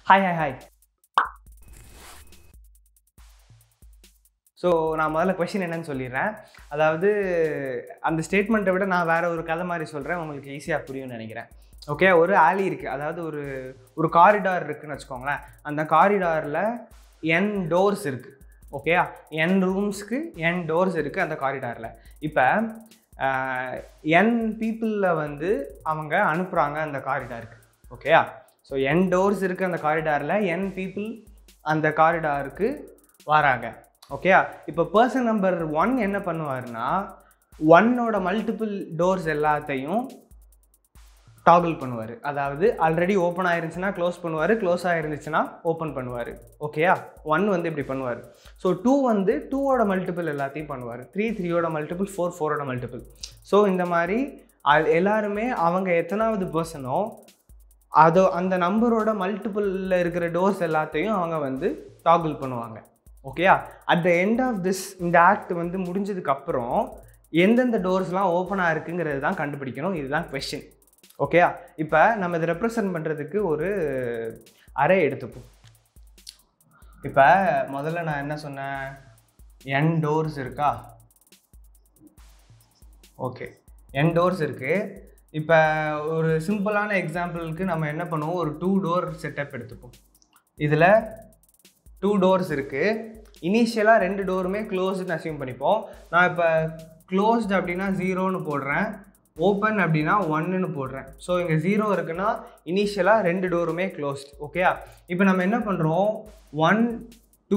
hi hi hi so நான் முதல்ல question என்னன்னு சொல்லிடுறேன் அதாவது அந்த ஸ்டேட்மெண்ட்டை விட நான் வேற ஒரு கதை மாதிரி சொல்கிறேன் உங்களுக்கு ஈஸியாக புரியும்னு நினைக்கிறேன் ஓகே ஒரு ஆலி இருக்குது அதாவது ஒரு ஒரு காரிடார் இருக்குன்னு வச்சுக்கோங்களேன் அந்த காரிடாரில் என் டோர்ஸ் இருக்குது ஓகேயா என் ரூம்ஸ்க்கு என் டோர்ஸ் இருக்குது அந்த காரிடாரில் இப்போ என் பீப்புளில் வந்து அவங்க அனுப்புகிறாங்க அந்த காரிடாருக்கு ஓகேயா ஸோ என் டோர்ஸ் இருக்குது அந்த காரிடாரில் என் பீப்புள் அந்த காரிடாருக்கு வராங்க ஓகேயா இப்போ பர்சன் நம்பர் ஒன் என்ன பண்ணுவாருன்னா ஒன்னோட மல்டிபிள் டோர்ஸ் எல்லாத்தையும் டாகிள் பண்ணுவார் அதாவது ஆல்ரெடி ஓப்பன் ஆயிருந்துச்சுன்னா க்ளோஸ் பண்ணுவார் க்ளோஸ் ஆயிருந்துச்சுன்னா ஓப்பன் பண்ணுவார் ஓகேயா ஒன் வந்து இப்படி பண்ணுவார் ஸோ டூ வந்து டூவோட மல்டிபிள் எல்லாத்தையும் பண்ணுவார் த்ரீ த்ரீயோட மல்டிபிள் ஃபோர் ஃபோரோட மல்டிபிள் ஸோ இந்த மாதிரி அ- எல்லாருமே அவங்க எத்தனாவது பர்சனோ அதோ அந்த நம்பரோட மல்டிபிளில் இருக்கிற டோர்ஸ் எல்லாத்தையும் அவங்க வந்து டாகிள் பண்ணுவாங்க ஓகேயா at the end of this இந்த ஆக்ட் வந்து முடிஞ்சதுக்கு அப்புறம் எந்தெந்த டோர்ஸ்லாம் ஓப்பனாக இருக்குங்கிறது தான் கண்டுபிடிக்கணும் இதுதான் கொஷின் ஓகேயா இப்போ நம்ம இதை ரெப்ரசன்ட் பண்ணுறதுக்கு ஒரு அரே எடுத்துப்போம் இப்போ முதல்ல நான் என்ன சொன்னேன் என் டோர்ஸ் இருக்கா ஓகே என் டோர்ஸ் இருக்குது இப்போ ஒரு சிம்பிளான எக்ஸாம்பிளுக்கு நம்ம என்ன பண்ணுவோம் ஒரு டூ டோர் செட்டப் எடுத்துப்போம் இதில் டூ டோர்ஸ் இருக்குது இனிஷியலாக ரெண்டு டோருமே க்ளோஸ்டுன்னு அசியூம் பண்ணிப்போம் நான் இப்போ க்ளோஸ்டு அப்படின்னா ஜீரோன்னு போடுறேன் ஓப்பன் அப்படின்னா ஒன்னுன்னு போடுறேன் ஸோ இங்கே ஜீரோ இருக்குன்னா இனிஷியலாக ரெண்டு டோருமே க்ளோஸ்ட் ஓகேயா இப்போ நம்ம என்ன பண்ணுறோம் ஒன் டூ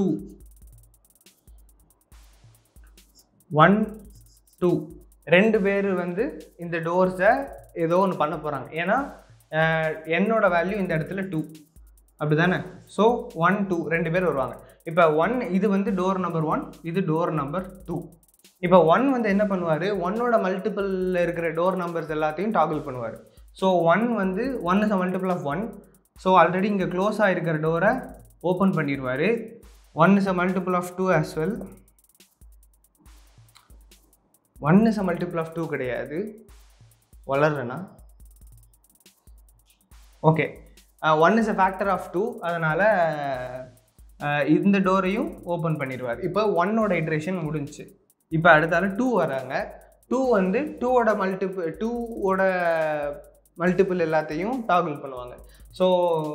ஒன் டூ ரெண்டு பேர் வந்து இந்த டோர்ஸை ஏதோ ஒன்று பண்ண போகிறாங்க ஏன்னா அஹ், என்னோட வேல்யூ இந்த இடத்துல டூ அப்படி தானே ஸோ ஒன் டூ ரெண்டு பேர் வருவாங்க இப்போ ஒன் இது வந்து டோர் நம்பர் ஒன் இது டோர் நம்பர் டூ இப்போ ஒன் வந்து என்ன பண்ணுவார் ஒன்னோட மல்டிபிளில் இருக்கிற டோர் நம்பர்ஸ் எல்லாத்தையும் டாகிள் பண்ணுவார் ஸோ ஒன் வந்து one is a multiple of one so already இங்கே க்ளோஸ் ஆகிருக்கிற டோரை ஓப்பன் பண்ணிடுவார் one is a multiple of two as well one is a multiple of two கிடையாது வளர்றேன்னா okay one is a factor of two அதனால் இந்த டோரையும் open பண்ணிடுவார் இப்போ ஒன்னோட இட்ரேஷன் முடிஞ்சுச்சு இப்போ அடுத்தால டூ வராங்க டூ வந்து டூவோட மல்டிபிள் டூவோட மல்டிபிள் எல்லாத்தையும் டாகிள் பண்ணுவாங்க ஸோ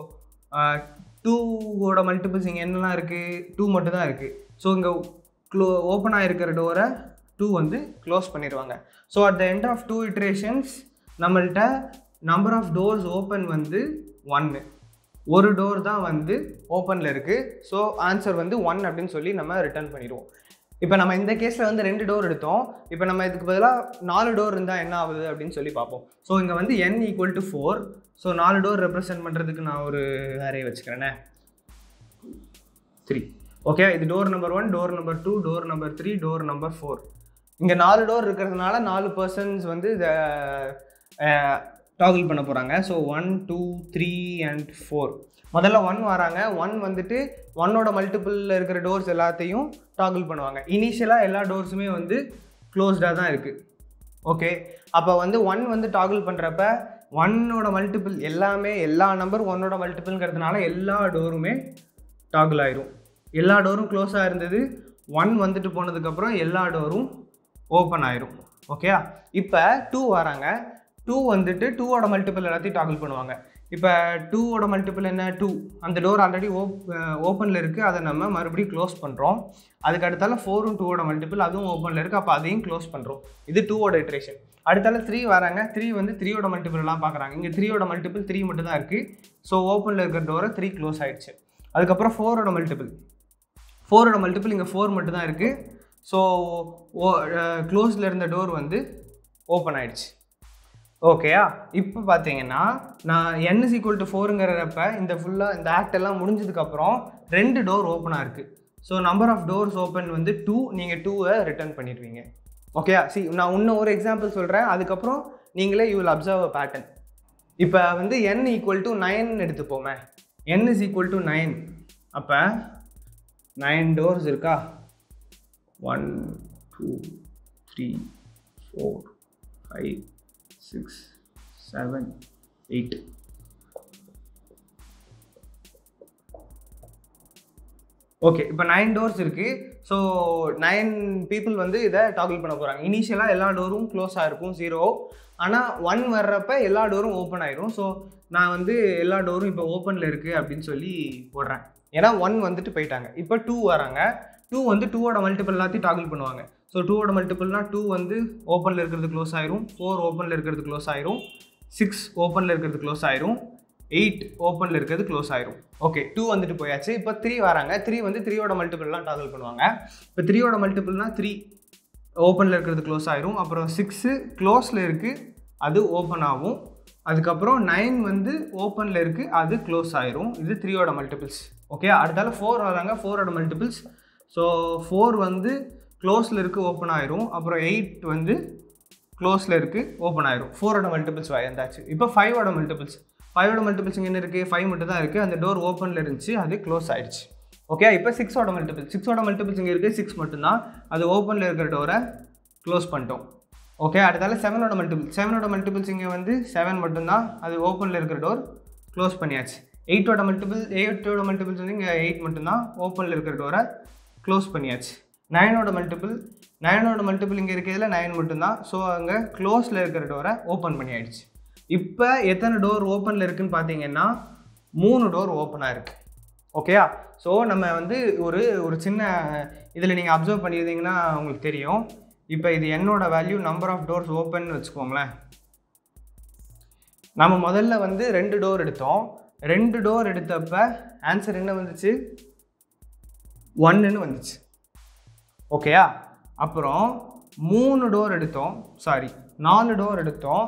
டூவோட மல்டிபிள்ஸ் இங்கே என்னெல்லாம் இருக்குது டூ மட்டும் தான் இருக்குது ஸோ இங்கே க்ளோ ஓப்பன் ஆகிருக்கிற டோரை டூ வந்து க்ளோஸ் பண்ணிடுவாங்க so at the end of two iterations நம்மள்ட்ட நம்பர் ஆஃப் டோர்ஸ் ஓப்பன் வந்து ஒன்று ஒரு டோர் தான் வந்து ஓப்பனில் இருக்குது ஸோ ஆன்சர் வந்து ஒன் அப்படின்னு சொல்லி நம்ம ரிட்டர்ன் பண்ணிடுவோம் இப்போ நம்ம இந்த கேஸில் வந்து ரெண்டு டோர் எடுத்தோம் இப்போ நம்ம இதுக்கு பதிலாக நாலு டோர் இருந்தால் என்ன ஆகுது அப்படின்னு சொல்லி பார்ப்போம் ஸோ இங்கே வந்து n equal to four so நாலு டோர் ரெப்ரசென்ட் பண்ணுறதுக்கு நான் ஒரு அரே வச்சுக்கிறேனே த்ரீ ஓகே இது door number one door number two door number three door number four இங்கே நாலு டோர் இருக்கிறதுனால நாலு பர்சன்ஸ் வந்து இதை டாகிள் பண்ண போகிறாங்க so one two three and four முதல்ல ஒன் வராங்க ஒன் வந்துட்டு ஒன்னோட மல்டிபிளில் இருக்கிற டோர்ஸ் எல்லாத்தையும் டாகிள் பண்ணுவாங்க இனிஷியலாக எல்லா டோர்ஸுமே வந்து க்ளோஸ்டாக தான் இருக்குது ஓகே அப்போ வந்து ஒன் வந்து டாகிள் பண்ணுறப்ப ஒன்னோட மல்டிபிள் எல்லாமே எல்லா நம்பர் ஒன்னோட மல்டிபிள்ங்கிறதுனால எல்லா டோருமே டாகிள் ஆயிரும் எல்லா டோரும் க்ளோஸாக இருந்தது ஒன் வந்துட்டு போனதுக்கப்புறம் எல்லா டோரும் ஓப்பன் ஆயிரும் ஓகேயா இப்போ டூ வராங்க டூ வந்துட்டு டூவோட மல்டிபிள் எல்லாத்தையும் டாகிள் பண்ணுவாங்க இப்போ டூவோட மல்டிபிள் என்ன டூ அந்த டோர் ஆல்ரெடி ஓப் ஓப்பனில் இருக்குது அதை நம்ம மறுபடியும் க்ளோஸ் பண்ணுறோம் அதுக்கு அடுத்தால ஃபோரும் டூவோட மல்டிபிள் அதுவும் ஓப்பனில் இருக்குது அப்போ அதையும் க்ளோஸ் பண்ணுறோம் இது டூவோட இட்ரேஷன் அடுத்தால த்ரீ வராங்க த்ரீ வந்து த்ரீயோட மல்டிபிள்லாம் பார்க்குறாங்க இங்கே த்ரீயோட மல்டிபிள் த்ரீ மட்டும் தான் இருக்குது ஸோ ஓப்பனில் இருக்கிற டோரை த்ரீ க்ளோஸ் ஆயிடுச்சு அதுக்கப்புறம் ஃபோரோட மல்டிபிள் ஃபோரோட மல்டிபிள் இங்கே ஃபோர் மட்டும் தான் இருக்குது ஸோ ஓ க்ளோஸில் இருந்த டோர் வந்து ஓப்பன் ஆயிடுச்சு ஓகேயா இப்போ பார்த்தீங்கன்னா நான் என் இஸ் ஈக்குவல் டு ஃபோருங்கிறப்ப இந்த ஃபுல்லாக இந்த ஆக்ட் எல்லாம் முடிஞ்சதுக்கப்புறம் ரெண்டு டோர் ஓப்பனாக இருக்குது so number of doors open வந்து டூ நீங்கள் டூவை ரிட்டர்ன் பண்ணிடுவீங்க ஓகேயா சி நான் இன்னும் ஒரு எக்ஸாம்பிள் சொல்கிறேன் அதுக்கப்புறம் நீங்களே you will observe a pattern இப்போ வந்து n ஈக்குவல் டு நைன் எடுத்துப்போமே n is equal to nine அப்போ நைன் டோர்ஸ் இருக்கா one two three four five six seven eight okay இப்போ நைன் டோர்ஸ் இருக்குது ஸோ நைன் பீப்புள் வந்து இதை டாக்கிள் பண்ண போகிறாங்க இனிஷியலாக எல்லா டோரும் க்ளோஸாக இருக்கும் ஜீரோ ஆனால் ஒன் வர்றப்ப எல்லா டோரும் ஓப்பன் ஆயிரும் ஸோ நான் வந்து எல்லா டோரும் இப்போ ஓப்பனில் இருக்குது அப்படின்னு சொல்லி போடுறேன் ஏன்னா ஒன் வந்துட்டு போயிட்டாங்க இப்போ டூ வராங்க டூ வந்து டூவோட மல்டிபிள் எல்லாத்தையும் டாக்கிள் பண்ணுவாங்க ஸோ டூவோட மல்டிபிள்னா டூ வந்து ஓப்பனில் இருக்கிறது க்ளோஸ் ஆயிரும் ஃபோர் ஓப்பனில் இருக்கிறது க்ளோஸ் ஆயிரும் சிக்ஸ் ஓப்பனில் இருக்கிறது க்ளோஸ் ஆயிரும் எயிட் ஓப்பனில் இருக்கிறது க்ளோஸ் ஆயிரும் ஓகே டூ வந்துட்டு போயாச்சு இப்போ த்ரீ வராங்க த்ரீ வந்து த்ரீயோட மல்டிபிள்லாம் டாகல் பண்ணுவாங்க இப்போ த்ரீயோட மல்டிபிள்னா த்ரீ ஓப்பனில் இருக்கிறது க்ளோஸ் ஆயிரும் அப்புறம் சிக்ஸு க்ளோஸில் இருக்குது அது ஓப்பன் ஆகும் அதுக்கப்புறம் நைன் வந்து ஓப்பனில் இருக்குது அது க்ளோஸ் ஆயிரும் இது த்ரீயோட மல்டிபிள்ஸ் ஓகே அடுத்தால ஃபோர் வராங்க ஃபோரோட மல்டிபிள்ஸ் ஸோ ஃபோர் வந்து க்ளோஸில் இருக்குது ஓப்பன் ஆயிரும் அப்புறம் எயிட் வந்து க்ளோஸில் இருக்குது ஓப்பன் ஆயிரும் ஃபோரோட மல்டிபிள்ஸ் வந்தாச்சு இப்போ ஃபைவோட மல்டிபிள்ஸ் ஃபைவோட மல்டிபிள்ஸ் இங்கே என்ன இருக்குது ஃபைவ் மட்டும் தான் இருக்குது அந்த டோர் ஓப்பனில் இருந்துச்சு அது க்ளோஸ் ஆயிடுச்சு ஓகே இப்போ சிக்ஸோட மல்டிபிள் சிக்ஸோட மல்டிபிள்ஸ் இங்கே இருக்குது சிக்ஸ் மட்டும்தான் அது ஓப்பனில் இருக்கிற டோரை க்ளோஸ் பண்ணிட்டோம் ஓகே அடுத்தால செவனோட மல்டிபிள் செவனோட மல்டிபிள்ஸ் இங்கே வந்து செவன் மட்டும்தான் அது ஓப்பனில் இருக்கிற டோர் க்ளோஸ் பண்ணியாச்சு எயிட்டோட மல்டிபிள் எயிட்டோட மல்டிபிள்ஸ் வந்து இங்கே எயிட் மட்டும்தான் ஓப்பனில் இருக்கிற டோரை க்ளோஸ் பண்ணியாச்சு நைனோட மல்டிபிள் நைனோட மல்டிபிள் இங்கே இருக்கிறதுல நைன் மட்டும்தான் ஸோ அங்கே க்ளோஸில் இருக்கிற டோரை ஓப்பன் பண்ணி ஆயிடுச்சு இப்போ எத்தனை டோர் ஓப்பனில் இருக்குன்னு பார்த்தீங்கன்னா மூணு டோர் ஓப்பனாக இருக்குது ஓகேயா ஸோ நம்ம வந்து ஒரு ஒரு சின்ன இதில் நீங்கள் அப்சர்வ் பண்ணியிருந்தீங்கன்னா உங்களுக்கு தெரியும் இப்போ இது என்னோட value number of doors open வச்சுக்கோங்களேன் நம்ம முதல்ல வந்து ரெண்டு டோர் எடுத்தோம் ரெண்டு டோர் எடுத்தப்ப ஆன்சர் என்ன வந்துச்சு ஒன்றுன்னு வந்துச்சு ஓகேயா அப்புறம் மூணு டோர் எடுத்தோம் சாரி நாலு டோர் எடுத்தோம்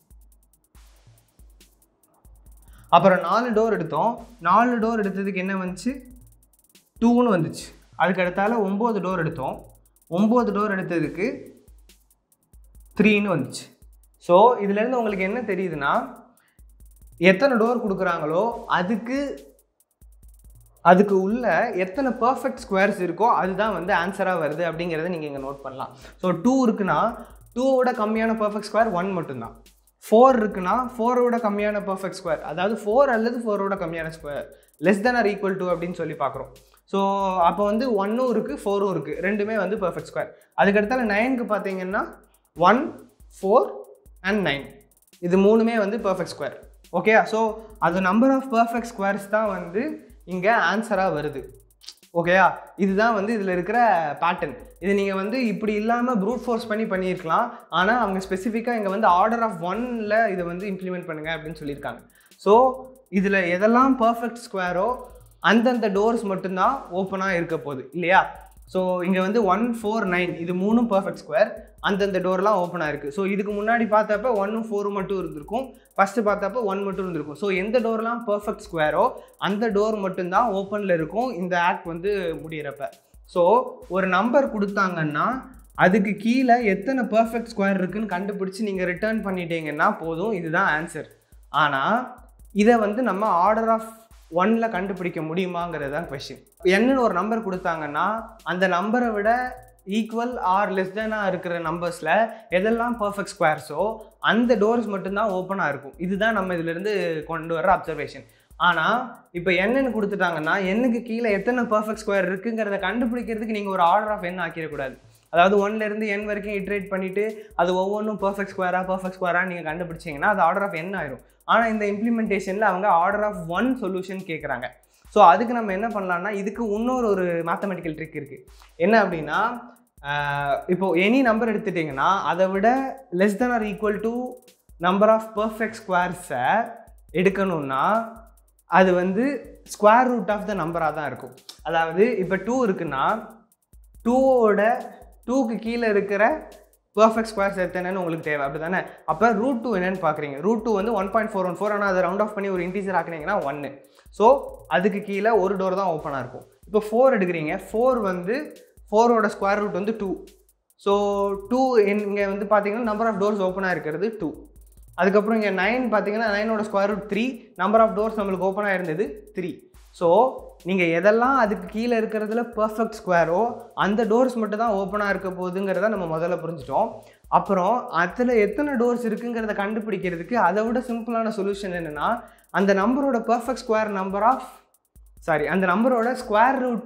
அப்புறம் நாலு டோர் எடுத்தோம் நாலு டோர் எடுத்ததுக்கு என்ன வந்துச்சு டூன்னு வந்துச்சு அதுக்கு அடுத்தால ஒம்பது டோர் எடுத்தோம் ஒம்பது டோர் எடுத்ததுக்கு த்ரீன்னு வந்துச்சு ஸோ இதுலேருந்து உங்களுக்கு என்ன தெரியுதுன்னா எத்தனை டோர் கொடுக்குறாங்களோ அதுக்கு அதுக்கு உள்ள எத்தனை பர்ஃபெக்ட் ஸ்கொயர்ஸ் இருக்கோ அதுதான் வந்து ஆன்சராக வருது அப்படிங்கிறத நீங்கள் இங்கே நோட் பண்ணலாம் ஸோ டூ இருக்குன்னா டூவோட கம்மியான பர்ஃபெக்ட் ஸ்கொயர் ஒன் மட்டும்தான் ஃபோர் இருக்குன்னா ஃபோரோட கம்மியான பர்ஃபெக்ட் ஸ்கொயர் அதாவது ஃபோர் அல்லது ஃபோரோட கம்மியான square less than or equal to அப்படின்னு சொல்லி பார்க்குறோம் ஸோ அப்போ வந்து ஒன்னும் இருக்குது ஃபோரும் இருக்குது ரெண்டுமே வந்து பர்ஃபெக்ட் ஸ்கொயர் அதுக்கடுத்தால நைனுக்கு பார்த்தீங்கன்னா ஒன் ஃபோர் அண்ட் நைன் இது மூணுமே வந்து பர்ஃபெக்ட் ஸ்கொயர் ஓகே ஸோ அது நம்பர் ஆஃப் பர்ஃபெக்ட் ஸ்கொயர்ஸ் தான் வந்து இங்கே ஆன்சராக வருது ஓகேயா இதுதான் வந்து இதில் இருக்கிற பேட்டர்ன் இது நீங்கள் வந்து இப்படி இல்லாமல் ப்ரூட் ஃபோர்ஸ் பண்ணி பண்ணியிருக்கலாம் ஆனால் அவங்க ஸ்பெசிஃபிக்காக இங்கே வந்து ஆர்டர் ஆஃப் ஒன்னில் இதை வந்து இம்ப்ளிமெண்ட் பண்ணுங்க அப்படின்னு சொல்லியிருக்காங்க ஸோ இதில் எதெல்லாம் பர்ஃபெக்ட் ஸ்கொயரோ அந்தந்த டோர்ஸ் மட்டும்தான் ஓப்பனாக இருக்க போகுது இல்லையா ஸோ இங்கே வந்து ஒன் ஃபோர் நைன் இது மூணும் பர்ஃபெக்ட் ஸ்கொயர் அந்தந்த டோர்லாம் ஓப்பனாக இருக்குது ஸோ இதுக்கு முன்னாடி பார்த்தப்ப ஒன்னும் ஃபோரும் மட்டும் இருந்திருக்கும் ஃபஸ்ட்டு பார்த்தப்ப ஒன் மட்டும் இருந்திருக்கும் ஸோ எந்த டோர்லாம் பர்ஃபெக்ட் ஸ்கொயரோ அந்த டோர் மட்டும்தான் ஓப்பனில் இருக்கும் இந்த ஆக்ட் வந்து முடியிறப்ப ஸோ ஒரு நம்பர் கொடுத்தாங்கன்னா அதுக்கு கீழே எத்தனை பர்ஃபெக்ட் ஸ்கொயர் இருக்குன்னு கண்டுபிடிச்சி நீங்கள் ரிட்டர்ன் பண்ணிட்டீங்கன்னா போதும் இதுதான் ஆன்சர் ஆனால் இதை வந்து நம்ம ஆர்டர் ஆஃப் ஒன்னில் கண்டுபிடிக்க முடியுமாங்கிறது தான் கொஷின் என்னன்னு ஒரு நம்பர் கொடுத்தாங்கன்னா அந்த நம்பரை விட ஈக்குவல் ஆர் லெஸ் தெனாக இருக்கிற நம்பர்ஸில் எதெல்லாம் பர்ஃபெக்ட் ஸ்கொயர்ஸோ அந்த டோர்ஸ் மட்டும்தான் ஓப்பனாக இருக்கும் இதுதான் நம்ம இதிலிருந்து கொண்டு வர அப்சர்வேஷன் ஆனால் இப்போ என்னன்னு கொடுத்துட்டாங்கன்னா எண்ணுக்கு கீழே எத்தனை பர்ஃபெக்ட் ஸ்கொயர் இருக்குங்கிறத கண்டுபிடிக்கிறதுக்கு நீங்கள் ஒரு ஆர்டர் ஆஃப் எண் ஆக்கிடக்கூடாது அதாவது ஒன்லேருந்து என் வரைக்கும் இட்ரேட் பண்ணிவிட்டு அது ஒவ்வொன்றும் பர்ஃபெக்ட் ஸ்கொயராக பர்ஃபெக்ட் ஸ்கொயராக நீங்கள் கண்டுபிடிச்சிங்கன்னா அது ஆர்டர் ஆஃப் என் ஆயிரும் ஆனால் இந்த இம்ப்ளிமெண்டேஷனில் அவங்க ஆர்டர் ஆஃப் ஒன் சொல்யூஷன் கேட்குறாங்க ஸோ அதுக்கு நம்ம என்ன பண்ணலாம்னா இதுக்கு இன்னொரு ஒரு மேத்தமெட்டிக்கல் ட்ரிக் இருக்குது என்ன அப்படின்னா இப்போது எனி நம்பர் எடுத்துட்டிங்கன்னா அதை விட less than or equal to number of perfect ஸ்கொயர்ஸை எடுக்கணும்னா அது வந்து ஸ்கொயர் ரூட் ஆஃப் த நம்பராக தான் இருக்கும் அதாவது இப்போ டூ இருக்குன்னா டூவோட டூக்கு கீழே இருக்கிற பர்ஃபெக்ட் ஸ்கொயர்ஸ் எத்தனைன்னு உங்களுக்கு தேவை அப்படி தானே அப்போ ரூட் டூ என்னன்னு பார்க்குறீங்க ரூட் டூ வந்து one point four one four ஆனால் அதை ரவுண்ட் ஆஃப் பண்ணி ஒரு இன்டீஜர் ஆக்குனீங்கன்னா ஒன்று ஸோ அதுக்கு கீழே ஒரு டோர் தான் ஓப்பனாக இருக்கும் இப்போ ஃபோர் எடுக்கிறீங்க ஃபோர் வந்து ஃபோரோட ஸ்கொயர் ரூட் வந்து டூ ஸோ டூ இங்கே வந்து பார்த்தீங்கன்னா நம்பர் ஆஃப் டோர்ஸ் ஓப்பனாக இருக்கிறது டூ அதுக்கப்புறம் இங்கே நைன் பார்த்தீங்கன்னா நைனோட square root three number of doors நம்மளுக்கு ஓப்பனாக இருந்தது த்ரீ ஸோ நீங்கள் எதெல்லாம் அதுக்கு கீழே இருக்கிறதுல பர்ஃபெக்ட் ஸ்கொயரோ அந்த டோர்ஸ் மட்டும் தான் ஓப்பனாக இருக்க போகுதுங்கிறத நம்ம முதல்ல புரிஞ்சிட்டோம் அப்புறம் அதில் எத்தனை டோர்ஸ் இருக்குங்கிறத கண்டுபிடிக்கிறதுக்கு அதை விட சிம்பிளான சொல்யூஷன் என்னென்னா அந்த நம்பரோட perfect square number of sorry அந்த நம்பரோட square root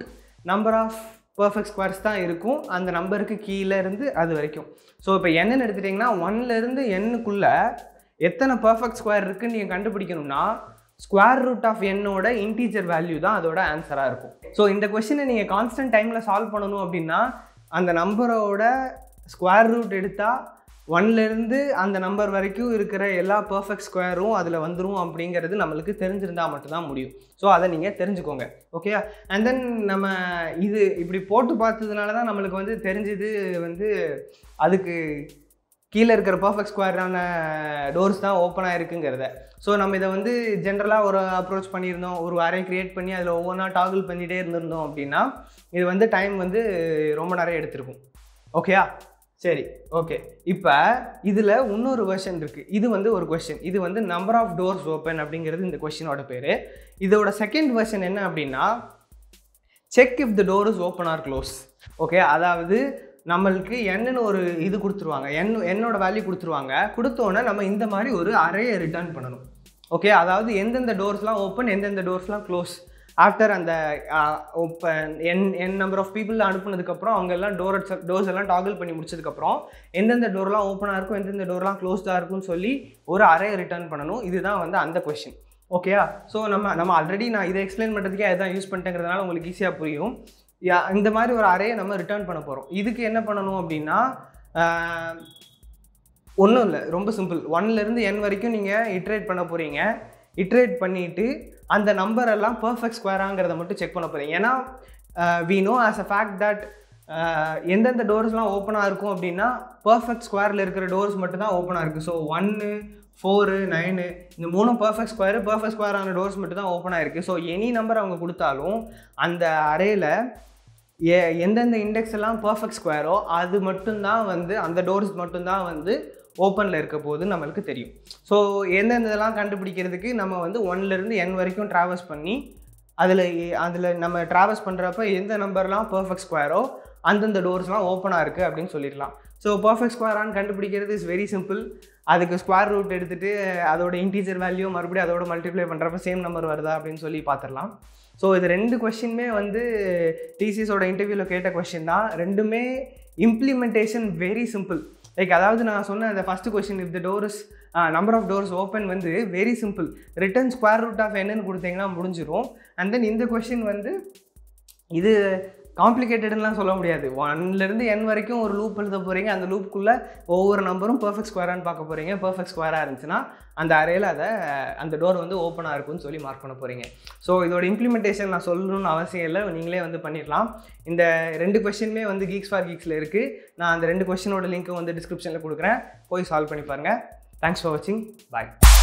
number of perfect squares தான் இருக்கும் அந்த நம்பருக்கு கீழே இருந்து அது வரைக்கும் ஸோ இப்போ என்னன்னு எடுத்துட்டிங்கன்னா ஒன்லேருந்து எண்ணுக்குள்ளே எத்தனை பர்ஃபெக்ட் ஸ்கொயர் இருக்குன்னு நீங்கள் கண்டுபிடிக்கணும்னா ஸ்கொயர் ரூட் ஆஃப் என்னோட இன்டீஜர் வேல்யூ தான் அதோட ஆன்சராக இருக்கும் ஸோ இந்த கொஷினை நீங்கள் கான்ஸ்டன்ட் டைமில் சால்வ் பண்ணணும் அப்படின்னா அந்த நம்பரோட ஸ்கொயர் ரூட் எடுத்தால் ஒன்லேருந்து அந்த நம்பர் வரைக்கும் இருக்கிற எல்லா பர்ஃபெக்ட் ஸ்கொயரும் அதில் வந்துடும் அப்படிங்கிறது நம்மளுக்கு தெரிஞ்சிருந்தால் மட்டும்தான் முடியும் ஸோ அதை நீங்கள் தெரிஞ்சுக்கோங்க ஓகே அண்ட் தென் நம்ம இது இப்படி போட்டு பார்த்ததுனால தான் நம்மளுக்கு வந்து தெரிஞ்சது வந்து அதுக்கு கீழே இருக்கிற பர்ஃபெக்ட் ஸ்கொயரான டோர்ஸ் தான் ஓப்பன் ஆயிருக்குங்கிறத ஸோ நம்ம இதை வந்து ஜென்ரலாக ஒரு அப்ரோச் பண்ணியிருந்தோம் ஒரு அரே க்ரியேட் பண்ணி அதில் ஒவ்வொன்றா டாகிள் பண்ணிகிட்டே இருந்திருந்தோம் அப்படின்னா இது வந்து டைம் வந்து ரொம்ப நிறைய எடுத்திருக்கும் ஓகேயா சரி ஓகே இப்போ இதில் இன்னொரு வெர்ஷன் இருக்குது இது வந்து ஒரு கொஷின் இது வந்து நம்பர் ஆஃப் டோர்ஸ் ஓப்பன் அப்படிங்கிறது இந்த கொஷினோட பேர் இதோட செகண்ட் வெர்ஷன் என்ன அப்படின்னா check if the door is open or close okay அதாவது நம்மளுக்கு என்னன்னு ஒரு இது கொடுத்துருவாங்க என் என்னோட வேல்யூ கொடுத்துருவாங்க கொடுத்தோன்னே நம்ம இந்த மாதிரி ஒரு அறையை ரிட்டர்ன் பண்ணணும் ஓகே அதாவது எந்தெந்த டோர்ஸ்லாம் ஓப்பன் எந்தெந்த டோர்ஸ்லாம் க்ளோஸ் ஆஃப்டர் அந்த இப்போ n n number of people அனுப்புனதுக்கப்புறம் அவங்க எல்லாம் டோர் டோர்ஸ் எல்லாம் டாகிள் பண்ணி முடிச்சதுக்கப்புறம் எந்தெந்த டோர்லாம் ஓப்பனாக இருக்கும் எந்தெந்த டோர்லாம் க்ளோஸ்டாக இருக்கும்னு சொல்லி ஒரு அறையை ரிட்டர்ன் பண்ணணும் இதுதான் வந்து அந்த கொஷின் ஓகேயா ஸோ நம்ம நம்ம ஆல்ரெடி நான் இதை எக்ஸ்பிளைன் பண்ணுறதுக்கே அதுதான் யூஸ் பண்ணிட்டேங்கிறதுனால உங்களுக்கு ஈஸியாக புரியும் யா இந்த மாதிரி ஒரு அறையை நம்ம ரிட்டர்ன் பண்ண போகிறோம் இதுக்கு என்ன பண்ணணும் அப்படின்னா ஒன்றும் இல்லை ரொம்ப சிம்பிள் ஒன்லேருந்து என் வரைக்கும் நீங்கள் இட்ரேட் பண்ண போகிறீங்க இட்ரேட் பண்ணிவிட்டு அந்த நம்பர் எல்லாம் பர்ஃபெக்ட் ஸ்கொயராங்கிறத மட்டும் செக் பண்ண போகிறீங்க ஏன்னா we know as a fact that எந்தெந்த டோர்ஸ்லாம் ஓப்பனாக இருக்கும் அப்படின்னா பர்ஃபெக்ட் ஸ்கொயரில் இருக்கிற டோர்ஸ் மட்டும் தான் ஓப்பனாக இருக்குது ஸோ ஒன்று ஃபோரு நைனு இந்த மூணும் பர்ஃபெக்ட் ஸ்கொயரு பர்ஃபெக்ட் ஸ்கொயரான டோர்ஸ் மட்டும் தான் ஓப்பனாக இருக்குது ஸோ எனி நம்பர் அவங்க கொடுத்தாலும் அந்த அரேயில் எ எந்தெந்த இண்டெக்ஸ் எல்லாம் பர்ஃபெக்ட் ஸ்கொயரோ அது மட்டும்தான் வந்து அந்த டோர்ஸ் மட்டும்தான் வந்து ஓப்பனில் இருக்க போது நம்மளுக்கு தெரியும் ஸோ எந்தெந்த இதெல்லாம் கண்டுபிடிக்கிறதுக்கு நம்ம வந்து ஒன்லேருந்து என் வரைக்கும் ட்ராவல்ஸ் பண்ணி அதில் அதில் நம்ம ட்ராவல்ஸ் பண்ணுறப்ப எந்த நம்பர்லாம் பர்ஃபெக்ட் ஸ்கொயரோ அந்தந்த டோர்ஸ்லாம் ஓப்பனாக இருக்குது அப்படின்னு சொல்லிடலாம் ஸோ பர்ஃபெக்ட் ஸ்கொயரான்னு கண்டுபிடிக்கிறது இஸ் வெரி சிம்பிள் அதுக்கு ஸ்கொயர் ரூட் எடுத்துகிட்டு அதோட இன்டீஜர் வேல்யூ மறுபடியும் அதோட மல்டிப்ளை பண்ணுறப்ப சேம் நம்பர் வருதா அப்படின்னு சொல்லி பார்த்துடலாம் ஸோ இது ரெண்டு கொஷினுமே வந்து டிசிஎஸோட இன்டர்வியூவில் கேட்ட கொஷின் தான் ரெண்டுமே இம்ப்ளிமெண்டேஷன் வெரி சிம்பிள் லைக் அதாவது நான் சொன்ன அந்த first question if the doors number of doors open வந்து very simple return square root of என்னன்னு கொடுத்தீங்கன்னா முடிஞ்சிடும் அண்ட் தென் இந்த கொஷின் வந்து இது காம்ப்ளிகேட்டட்லாம் சொல்ல முடியாது ஒன்லேருந்து என் வரைக்கும் ஒரு லூப் எழுத போகிறீங்க அந்த லூப்புக்குள்ளே ஒவ்வொரு நம்பரும் பர்ஃபெக்ட் ஸ்கொயரானு பார்க்க போகிறீங்க பர்ஃபெக்ட் ஸ்கொயராக இருந்துச்சுன்னா அந்த அறையில் அதை அந்த டோர் வந்து ஓப்பனாக இருக்கும்னு சொல்லி மார்க் பண்ண போகிறீங்க ஸோ இதோட இம்ப்ளிமெண்டேஷன் நான் சொல்லணும்னு அவசியம் இல்லை நீங்களே வந்து பண்ணிடலாம் இந்த ரெண்டு கொஷினுமே வந்து கீக்ஸ் ஃபார் கீக்ஸில் இருக்குது நான் அந்த ரெண்டு கொஷினோட லிங்க்கும் வந்து டிஸ்கிரிப்ஷனில் கொடுக்குறேன் போய் சால்வ் பண்ணி பாருங்கள் தேங்க்ஸ் ஃபார் வாட்சிங் பாய்